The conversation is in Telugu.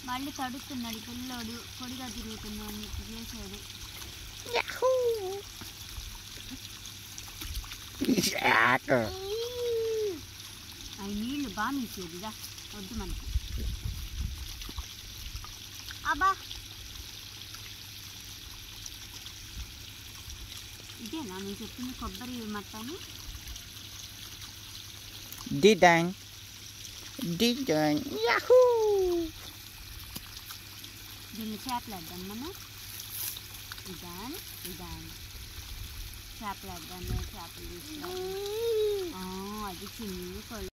మళ్ళీ తడుస్తున్నాడు పిల్లోడు పొడిగా తిరుగుతున్నాడు అని చెప్పి చేశాడు అవి నీళ్లు బాగా మీసేదిగా వద్దు మనకి అబ్బా ఇదేనా నేను చెప్పింది కొబ్బరి మట్టని Didang. Didang. Yahoo! దీన్ని చేపలు వేద్దాం మనం ఇదాన్ ఇదాన్ చేపలు వేద్దాం చేపలు తీసుకురావాలి ఆ, అది చిన్న కొల